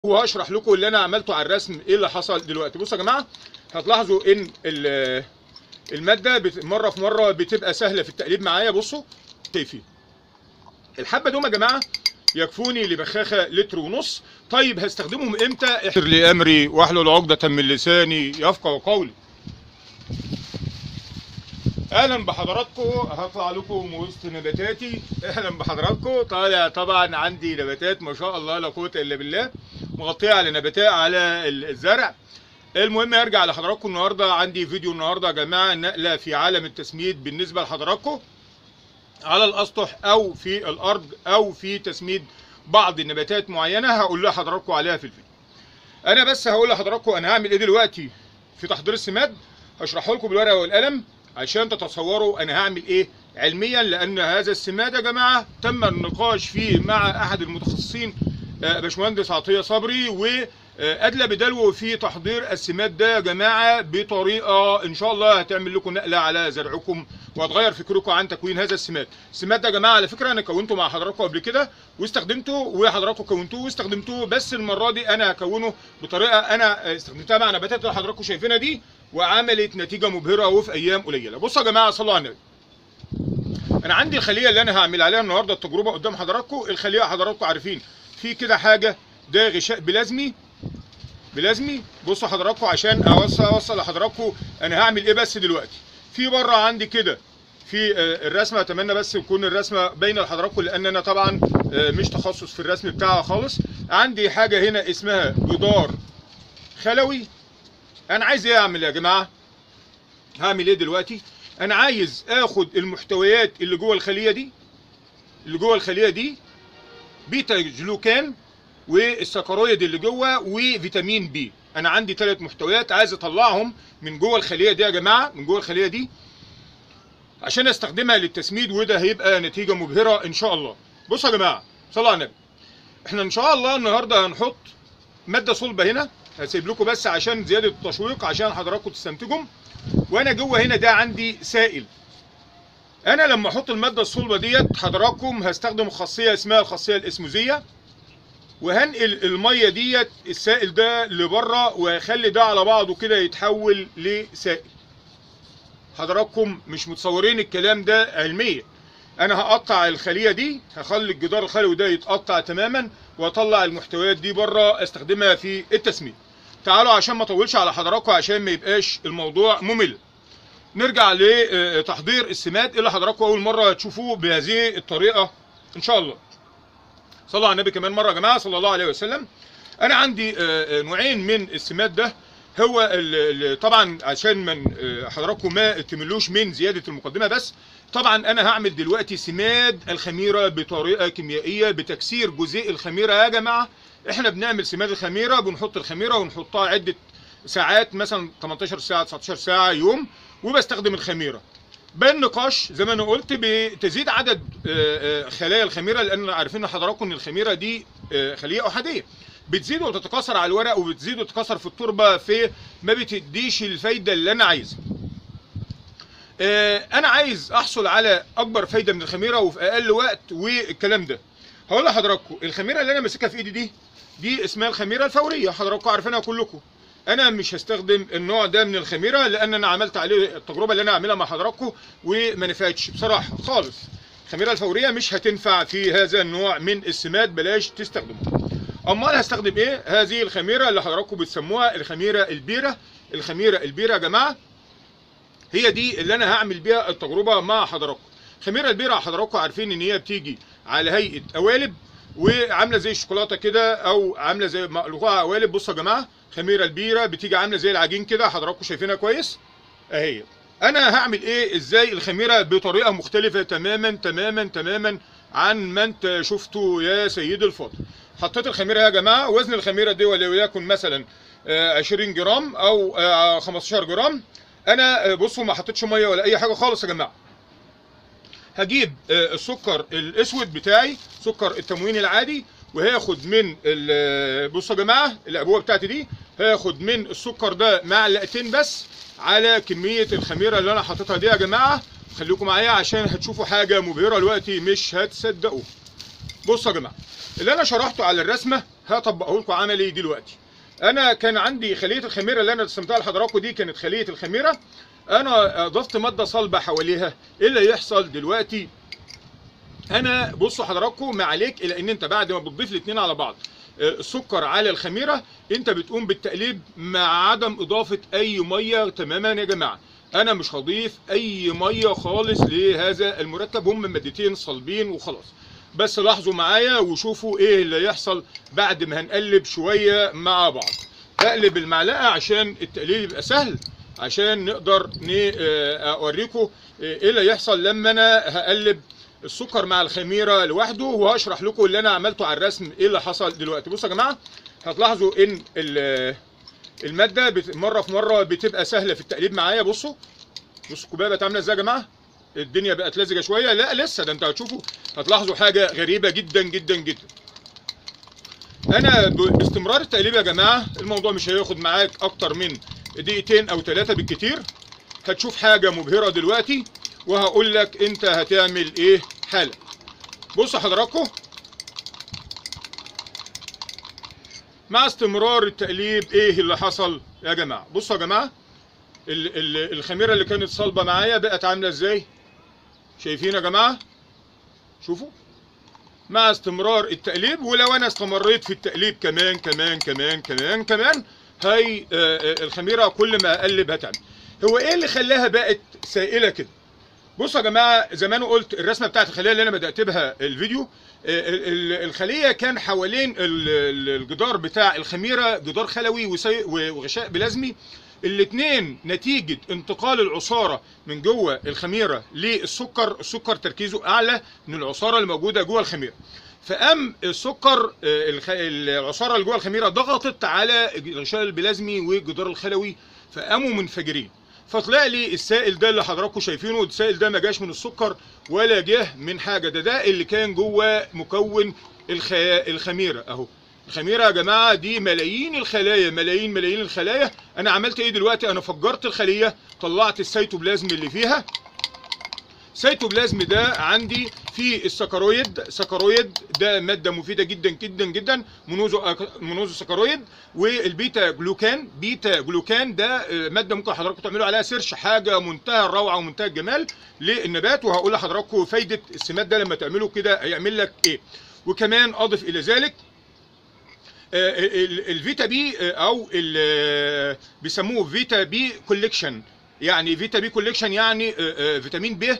وهشرح لكم اللي انا عملته على الرسم ايه اللي حصل دلوقتي بصوا يا جماعه هتلاحظوا ان ال- الماده بت- مره في مره بتبقى سهله في التقليب معايا بصوا شايفين الحبه دول يا جماعه يكفوني لبخاخه لتر ونص طيب هستخدمهم امتى احر لي امري واحلل عقده من لساني يفقه قولي اهلا بحضراتكم هطلع لكم وسط نباتاتي اهلا بحضراتكم طالع طبعا عندي نباتات ما شاء الله لا قوه الا بالله مغطيه على نباتات على الزرع المهم ارجع لحضراتكم النهارده عندي فيديو النهارده يا جماعه نقله في عالم التسميد بالنسبه لحضراتكم على الاسطح او في الارض او في تسميد بعض النباتات معينه هقول لحضراتكم عليها في الفيديو انا بس هقول لحضراتكم انا هعمل ايه دلوقتي في تحضير السماد هشرحه لكم بالورقه والقلم عشان تتصوروا انا هعمل ايه علميا لان هذا السماد يا جماعه تم النقاش فيه مع احد المتخصصين آه، باشمهندس عطيه صبري وادلى بدلو في تحضير السماد ده يا جماعه بطريقه ان شاء الله هتعمل لكم نقله على زرعكم وهتغير فكركم عن تكوين هذا السماد السماد ده يا جماعه على فكره انا كونته مع حضراتكم قبل كده واستخدمته وحضراتكم كونتوه واستخدمتوه بس المره دي انا هكونه بطريقه انا استخدمتها مع نباتات اللي حضراتكم شايفينها دي وعملت نتيجه مبهره وفي ايام قليله بصوا يا جماعه صلوا على النبي انا عندي الخليه اللي انا هعمل عليها النهارده التجربه قدام حضراتكم الخليه حضراتكم عارفين في كده حاجه ده غشاء بلازمي بلازمي بصوا حضراتكم عشان اوصل اوصل لحضراتكم انا هعمل ايه بس دلوقتي في بره عندي كده في آه، الرسمه اتمنى بس تكون الرسمه باينه لحضراتكم لان انا طبعا آه، مش تخصص في الرسم بتاعها خالص عندي حاجه هنا اسمها جدار خلوي انا عايز ايه اعمل يا جماعه هعمل ايه دلوقتي انا عايز اخد المحتويات اللي جوه الخليه دي اللي جوه الخليه دي بيتا جلوكان والسكرويد اللي جوه وفيتامين بي انا عندي ثلاث محتويات عايز اطلعهم من جوه الخليه دي يا جماعه من جوه الخليه دي عشان استخدمها للتسميد وده هيبقى نتيجه مبهره ان شاء الله بصوا يا جماعه صلوا على النبي احنا ان شاء الله النهارده هنحط ماده صلبه هنا هسيب لكم بس عشان زياده التشويق عشان حضراتكم تستنتجوا وانا جوه هنا ده عندي سائل انا لما احط الماده الصلبه ديت حضراتكم هستخدم خاصيه اسمها الخاصيه الاسموزيه وهنقل الميه ديت السائل ده لبره وهخلي ده على بعضه كده يتحول لسائل حضراتكم مش متصورين الكلام ده علميا انا هقطع الخليه دي هخلي الجدار الخلوي ده يتقطع تماما واطلع المحتويات دي بره استخدمها في التسميد تعالوا عشان ما اطولش على حضراتكم عشان ما يبقاش الموضوع ممل نرجع لتحضير السماد اللي حضراتكم اول مره تشوفوه بهذه الطريقه ان شاء الله صلوا على النبي كمان مره يا جماعه صلى الله عليه وسلم انا عندي آه، آه، نوعين من السماد ده هو ال- ال- طبعا عشان من آه، حضراتكم ما تملوش من زياده المقدمه بس طبعا انا هعمل دلوقتي سماد الخميره بطريقه كيميائيه بتكسير جزيء الخميره يا جماعه احنا بنعمل سماد الخميره بنحط الخميره ونحطها عده ساعات مثلا 18 ساعه 19 ساعه يوم وبستخدم الخميره بالنقاش زي ما انا قلت بتزيد عدد آه، آه، خلايا الخميره لان عارفين حضراتكم ان الخميره دي آه، خليه احاديه بتزيد وتتكاثر على الورق وبتزيد وتتكاثر في التربه في ما بتديش الفايده اللي انا عايزها آه، انا عايز احصل على اكبر فايده من الخميره وفي اقل وقت والكلام ده هقول لحضراتكم الخميره اللي انا ماسكها في ايدي دي دي اسمها الخميره الفوريه حضراتكم عارفينها كلكم انا مش هستخدم النوع ده من الخميره لان انا عملت عليه التجربه اللي انا عاملها مع حضراتكم وما نفعتش بصراحه خالص الخميره الفوريه مش هتنفع في هذا النوع من السماد بلاش تستخدمه امال هستخدم ايه هذه الخميره اللي حضراتكم بتسموها الخميره البيره الخميره البيره يا جماعه هي دي اللي انا هعمل بيها التجربه مع حضراتكم خميره البيره حضراتكم عارفين ان هي بتيجي على هيئه قوالب وعامله زي الشوكولاته كده او عامله زي مقلوقه قوالب بصوا يا جماعه خميره البيره بتيجي عامله زي العجين كده حضراتكم شايفينها كويس اهي انا هعمل ايه ازاي الخميره بطريقه مختلفه تماما تماما تماما عن ما انت شفته يا سيدي الفاضل حطيت الخميره يا جماعه وزن الخميره دي وليكن مثلا آه، 20 جرام او آه، 15 جرام انا آه، بصوا ما حطيتش ميه ولا اي حاجه خالص يا جماعه هجيب آه، السكر الاسود بتاعي سكر التموين العادي وهاخد من ال- بصوا يا جماعه الابوه بتاعتي دي هاخد من السكر ده معلقتين بس على كميه الخميره اللي انا حاططها دي يا جماعه خليكم معايا عشان هتشوفوا حاجه مبهره دلوقتي مش هتصدقوا بصوا يا جماعه اللي انا شرحته على الرسمه هطبقه لكم عملي دلوقتي انا كان عندي خليه الخميره اللي انا رسمتها لحضراتكم دي كانت خليه الخميره انا ضفت ماده صلبه حواليها ايه اللي يحصل دلوقتي انا بصوا حضراتكم ما عليك الا ان انت بعد ما بتضيف الاثنين على بعض آه، السكر على الخميره انت بتقوم بالتقليب مع عدم اضافه اي ميه تماما يا جماعه انا مش هضيف اي ميه خالص لهذا المركب هم مادتين صلبين وخلاص بس لاحظوا معايا وشوفوا ايه اللي يحصل بعد ما هنقلب شويه مع بعض اقلب المعلقه عشان التقليب يبقى سهل عشان نقدر ن- آه، اوريكم آه، ايه اللي يحصل لما انا هقلب السكر مع الخميره لوحده وهشرح لكم اللي انا عملته على الرسم ايه اللي حصل دلوقتي بصوا يا جماعه هتلاحظوا ان ال- الماده بت- مره في مره بتبقى سهله في التقليب معايا بصوا بصوا الكوبايه بقت عامله ازاي يا جماعه الدنيا بقت لزجه شويه لا لسه ده انتوا هتشوفوا هتلاحظوا حاجه غريبه جدا جدا جدا انا ب- باستمرار التقليب يا جماعه الموضوع مش هياخد معاك اكتر من دقيقتين او ثلاثه بالكتير هتشوف حاجه مبهره دلوقتي وهقول لك انت هتعمل ايه حالا بصوا حضراتكم مع استمرار التقليب ايه اللي حصل يا جماعه بصوا يا جماعه ال- ال- الخميره اللي كانت صلبه معايا بقت عامله ازاي شايفين يا جماعه شوفوا مع استمرار التقليب ولو انا استمريت في التقليب كمان كمان كمان كمان كمان هي آه، آه، الخميره كل ما اقلب هتعمل هو ايه اللي خلاها بقت سائله كده بصوا يا جماعه زي ما انا قلت الرسمه بتاعت الخليه اللي انا بدات بها الفيديو آه، ال- ال- الخليه كان حوالين ال- ال- الجدار بتاع الخميره جدار خلوي وسي- وغشاء بلازمي الاثنين نتيجة انتقال العصارة من جوه الخميرة للسكر السكر تركيزه أعلى من العصارة اللي موجودة جوه الخميرة فقام السكر آه، الخ- العصارة اللي جوه الخميرة ضغطت على الغشاء البلازمي والجدار الخلوي فقاموا منفجرين فطلع لي السائل ده اللي حضراتكم شايفينه السائل ده ما جاش من السكر ولا جه من حاجة ده ده اللي كان جوه مكون الخ... الخميرة اهو الخميره يا جماعه دي ملايين الخلايا ملايين ملايين الخلايا انا عملت ايه دلوقتي انا فجرت الخليه طلعت السيتوبلازم اللي فيها السيتوبلازم ده عندي في السكرويد سكرويد ده ماده مفيده جدا جدا جدا مونوزو مونوزو سكرويد والبيتا جلوكان بيتا جلوكان ده آه، ماده ممكن حضراتكم تعملوا عليها سيرش حاجه منتهى الروعه ومنتهى الجمال للنبات وهقول لحضراتكم فايده السماد ده لما تعملوا كده هيعمل لك ايه وكمان اضف الى ذلك آه، ال- الفيتا بي آه، او ال- آه، بيسموه فيتا بي كوليكشن يعني فيتا بي كوليكشن يعني آه، آه، فيتامين ب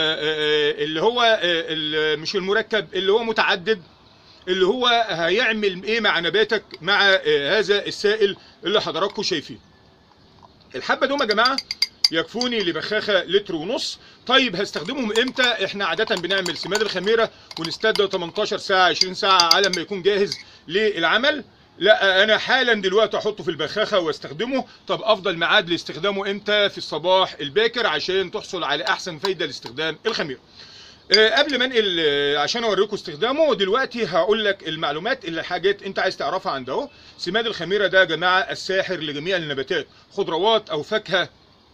اللي هو آه، ال- مش المركب اللي هو متعدد اللي هو هيعمل ايه مع نباتك مع آه، هذا السائل اللي حضراتكم شايفين الحبه دول يا جماعه يكفوني لبخاخه لتر ونص طيب هستخدمهم امتى احنا عاده بنعمل سماد الخميره ونستنى 18 ساعه 20 ساعه على ما يكون جاهز للعمل لا انا حالا دلوقتي احطه في البخاخه واستخدمه طب افضل ميعاد لاستخدامه امتى في الصباح الباكر عشان تحصل على احسن فايده لاستخدام الخميره آه، قبل ما انقل آه، عشان اوريكم استخدامه دلوقتي هقول لك المعلومات اللي حاجات انت عايز تعرفها عن ده اهو سماد الخميره ده يا جماعه الساحر لجميع النباتات خضروات او فاكهه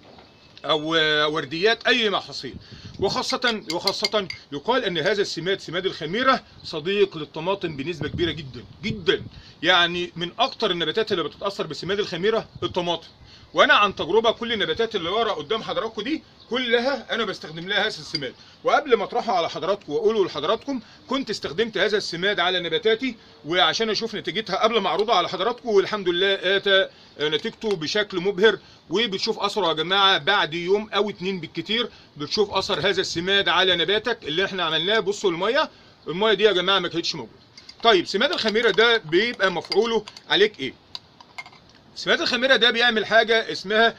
او آه، ورديات اي محاصيل وخاصة وخاصة يقال ان هذا السماد سماد الخميرة صديق للطماطم بنسبة كبيرة جدا جدا يعني من اكتر النباتات اللي بتتأثر بسماد الخميرة الطماطم وانا عن تجربة كل النباتات اللي ورا قدام حضراتكم دي كلها انا بستخدم لها هذا السماد وقبل ما اطرحه على حضراتكم واقوله لحضراتكم كنت استخدمت هذا السماد على نباتاتي وعشان اشوف نتيجتها قبل ما اعرضها على حضراتكم والحمد لله اتى نتيجته بشكل مبهر وبتشوف اثره يا جماعه بعد يوم او اتنين بالكتير بتشوف اثر هذا السماد على نباتك اللي احنا عملناه بصوا الميه الميه دي يا جماعه ما كانتش موجوده طيب سماد الخميره ده بيبقى مفعوله عليك ايه سماد الخميره ده بيعمل حاجه اسمها آه،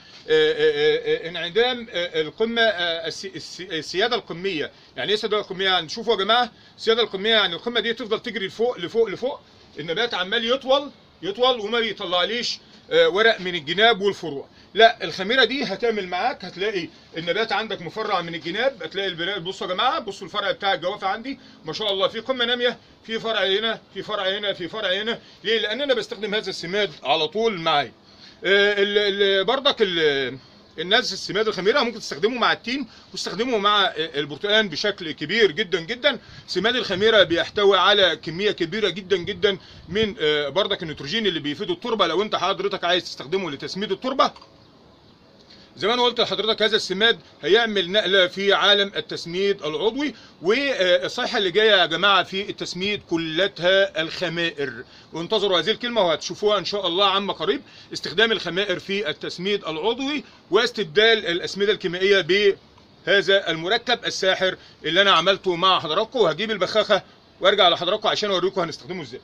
آه، آه، انعدام آه، القمه آه، السي- السي- السياده القميه يعني ايه السياده القميه يعني شوفوا يا جماعه السياده القميه يعني القمه دي تفضل تجري لفوق لفوق لفوق النبات عمال يطول يطول وما بيطلعليش آه، ورق من الجناب والفروع لا الخميره دي هتعمل معاك هتلاقي النبات عندك مفرع من الجناب هتلاقي البناء بصوا يا جماعه بصوا الفرع بتاع الجوافه عندي ما شاء الله في قمه ناميه في فرع هنا في فرع هنا في فرع هنا ليه لان انا بستخدم هذا السماد على طول معايا آه، ال- ال- برضك ال- الناس السماد الخميره ممكن تستخدمه مع التين وتستخدمه مع البرتقال بشكل كبير جدا جدا سماد الخميره بيحتوي على كميه كبيره جدا جدا من آه، بردك النيتروجين اللي بيفيد التربه لو انت حضرتك عايز تستخدمه لتسميد التربه زي ما انا قلت لحضرتك هذا السماد هيعمل نقله في عالم التسميد العضوي والصيحه اللي جايه يا جماعه في التسميد كلتها الخمائر وانتظروا هذه الكلمه وهتشوفوها ان شاء الله عما قريب استخدام الخمائر في التسميد العضوي واستبدال الاسمده الكيميائيه بهذا المركب الساحر اللي انا عملته مع حضراتكم وهجيب البخاخه وارجع لحضراتكم عشان اوريكم هنستخدمه ازاي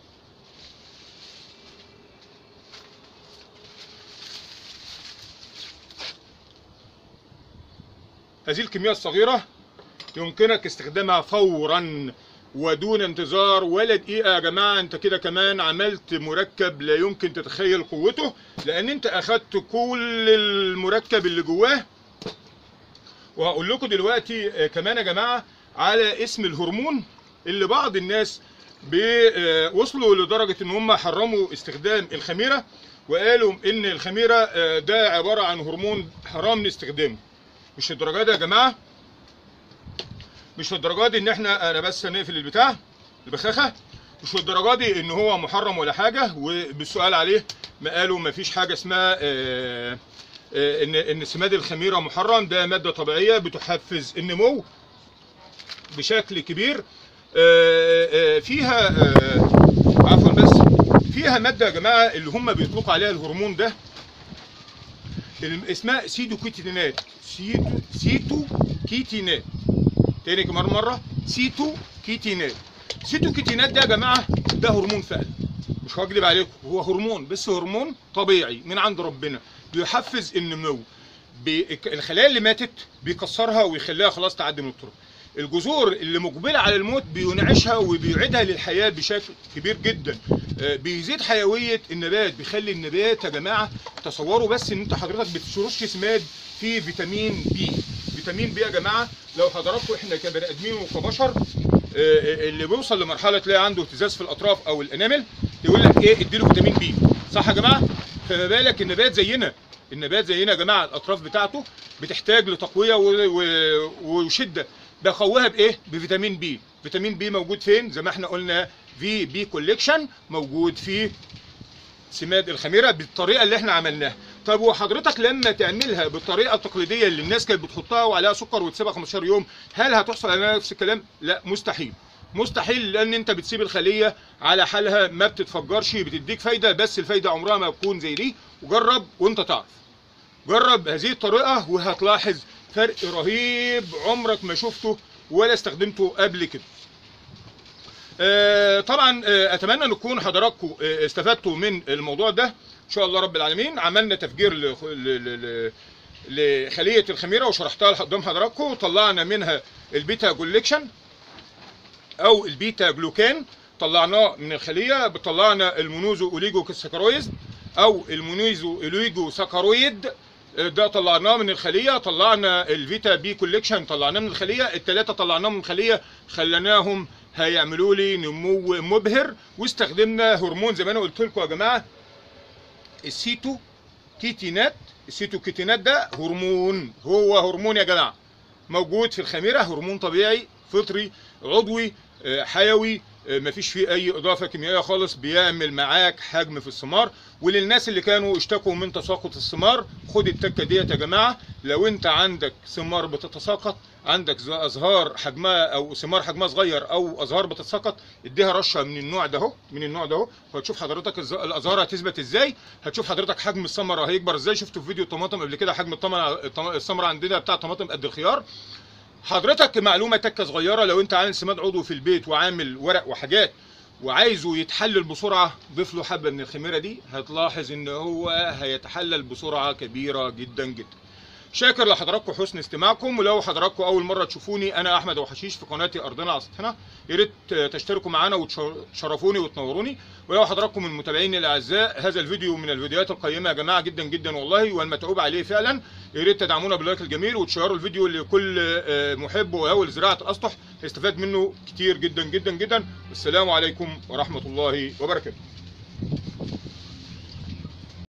هذه الكمية الصغيرة يمكنك استخدامها فورا ودون انتظار ولا دقيقة يا جماعة انت كده كمان عملت مركب لا يمكن تتخيل قوته لان انت اخدت كل المركب اللي جواه وهقول لكم دلوقتي آه، كمان يا جماعة على اسم الهرمون اللي بعض الناس بي- آه، وصلوا لدرجة ان هم حرموا استخدام الخميرة وقالوا ان الخميرة آه، ده عبارة عن هرمون حرام استخدامه مش الدرجه دي يا جماعه مش الدرجه دي ان احنا انا بس نقفل البتاع البخاخه مش الدرجه دي ان هو محرم ولا حاجه وبالسؤال عليه ما قالوا ما فيش حاجه اسمها آه، آه، ان ان سماد الخميره محرم ده ماده طبيعيه بتحفز النمو بشكل كبير آه، آه، فيها آه، عفوا بس فيها ماده يا جماعه اللي هم بيطلقوا عليها الهرمون ده الم- اسمها سيدو كيتينات سيتو سيتو كيتينات تاني كمان مره سيتو كيتينات سيتو كيتينات ده يا جماعه ده هرمون فعلا مش هكذب عليكم هو هرمون بس هرمون طبيعي من عند ربنا بيحفز النمو بي- الخلايا اللي ماتت بيكسرها ويخليها خلاص تعدي من التربه الجذور اللي مقبله على الموت بينعشها وبيعيدها للحياه بشكل كبير جدا آه، بيزيد حيويه النبات بيخلي النبات يا جماعه تصوروا بس ان انت حضرتك بتشرش سماد فيه فيتامين بي فيتامين بي يا جماعه لو حضراتكم احنا كبني ادمين وكبشر آه، اللي بيوصل لمرحله تلاقي عنده اهتزاز في الاطراف او الانامل يقول لك ايه اديله فيتامين بي صح يا جماعه فما بالك النبات زينا النبات زينا يا جماعه الاطراف بتاعته بتحتاج لتقويه و- و- وشده بقويها بايه بفيتامين بي فيتامين بي موجود فين زي ما احنا قلنا في بي كوليكشن موجود في سماد الخميره بالطريقه اللي احنا عملناها طب وحضرتك لما تعملها بالطريقه التقليديه اللي الناس كانت بتحطها وعليها سكر وتسيبها 15 يوم هل هتحصل على نفس الكلام لا مستحيل مستحيل لان انت بتسيب الخليه على حالها ما بتتفجرش بتديك فايده بس الفايده عمرها ما تكون زي دي وجرب وانت تعرف جرب هذه الطريقه وهتلاحظ فرق رهيب عمرك ما شفته ولا استخدمته قبل كده آه، طبعا آه، اتمنى ان تكون حضراتكم آه، استفدتوا من الموضوع ده ان شاء الله رب العالمين عملنا تفجير لخ- ل- ل- ل- لخليه الخميره وشرحتها قدام حضراتكم وطلعنا منها البيتا جوليكشن او البيتا جلوكان طلعناه من الخليه طلعنا المونوزو اوليجو ساكارويد او المونوزو اوليجو ساكارويد ده طلعناه من الخليه طلعنا الفيتا بي كوليكشن طلعناه من الخليه الثلاثه طلعناهم من الخليه خليناهم هيعملوا لي نمو مبهر واستخدمنا هرمون زي ما انا قلت لكم يا جماعه السيتو كيتينات السيتو كيتينات ده هرمون هو هرمون يا جماعه موجود في الخميره هرمون طبيعي فطري عضوي آه، حيوي آه، مفيش فيه اي اضافه كيميائيه خالص بيعمل معاك حجم في الثمار وللناس اللي كانوا اشتكوا من تساقط الثمار خد التكه ديت يا جماعه لو انت عندك ثمار بتتساقط عندك ز- ازهار حجمها او ثمار حجمها صغير او ازهار بتتساقط اديها رشه من النوع ده اهو من النوع ده اهو وهتشوف حضرتك الز- الازهار هتثبت ازاي هتشوف حضرتك حجم الثمره هيكبر ازاي شفتوا في فيديو الطماطم قبل كده حجم الطماطم الثمره عندنا بتاع طماطم قد الخيار حضرتك معلومه تكه صغيره لو انت عامل سماد عضوي في البيت وعامل ورق وحاجات وعايزه يتحلل بسرعه ضيف له حبه من الخميره دي هتلاحظ ان هو هيتحلل بسرعه كبيره جدا جدا شاكر لحضراتكم حسن استماعكم ولو حضراتكم اول مره تشوفوني انا احمد ابو حشيش في قناتي ارضنا على سطحنا يا ريت تشتركوا معانا وتشرفوني وتنوروني ولو حضراتكم من متابعيني الاعزاء هذا الفيديو من الفيديوهات القيمه يا جماعه جدا جدا والله والمتعوب عليه فعلا يا ريت تدعمونا باللايك الجميل وتشيروا الفيديو لكل آه، محب وهاوي لزراعه الاسطح هيستفاد منه كتير جدا جدا جدا والسلام عليكم ورحمه الله وبركاته